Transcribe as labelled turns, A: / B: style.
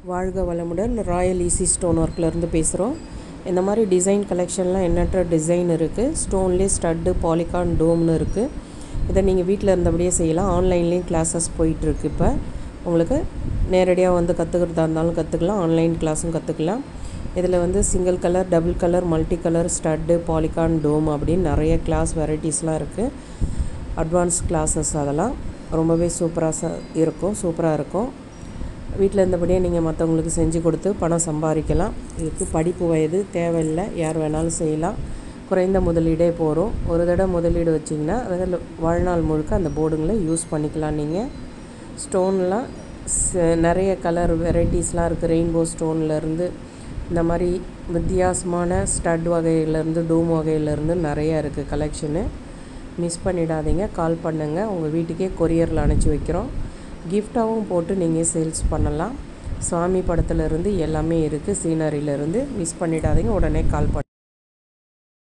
A: வாழ்க வளமுடன் Royal easy stone ஒர்க்லேருந்து பேசுகிறோம் இந்த மாதிரி டிசைன் கலெக்ஷன்லாம் எண்ணற்ற டிசைன் இருக்குது ஸ்டோன்லேயே ஸ்டட்டு பாலிகான் டோம்னு இருக்குது இதை நீங்கள் வீட்டில் இருந்தபடியே செய்யலாம் ஆன்லைன்லேயும் கிளாஸஸ் போயிட்டுருக்கு இப்போ உங்களுக்கு நேரடியாக வந்து கற்றுக்கிறதா இருந்தாலும் கற்றுக்கலாம் ஆன்லைன் கிளாஸும் கற்றுக்கலாம் இதில் வந்து single colour double colour multi colour stud polygon dome அப்படின்னு நிறைய கிளாஸ் வெரைட்டிஸ்லாம் இருக்குது அட்வான்ஸ் கிளாஸஸ் அதெல்லாம் ரொம்பவே சூப்பராக இருக்கும் சூப்பராக இருக்கும் வீட்டில் இருந்தபடியே நீங்கள் மற்றவங்களுக்கு செஞ்சு கொடுத்து பணம் சம்பாதிக்கலாம் இதுக்கு படிப்பு வயது தேவையில்லை யார் வேணாலும் செய்யலாம் குறைந்த முதலீடே போகிறோம் ஒரு தடவை முதலீடு வச்சிங்கன்னா அதில் வாழ்நாள் முழுக்க அந்த போர்டுங்களை யூஸ் பண்ணிக்கலாம் நீங்கள் ஸ்டோன்லாம் நிறைய கலர் வெரைட்டிஸ்லாம் இருக்குது ரெயின்போ ஸ்டோன்லேருந்து இந்த மாதிரி வித்தியாசமான ஸ்டட் வகையிலேருந்து டூம் வகையிலேருந்து நிறையா இருக்குது கலெக்ஷனு மிஸ் பண்ணிடாதீங்க கால் பண்ணுங்கள் உங்கள் வீட்டுக்கே கொரியரில் அனுப்பிச்சி வைக்கிறோம் கிஃப்டாகவும் போட்டு நீங்கள் சேல்ஸ் பண்ணலாம் சுவாமி படத்துலேருந்து எல்லாமே இருக்குது சீனரியிலேருந்து மிஸ் பண்ணிடாதீங்க உடனே கால் பண்ண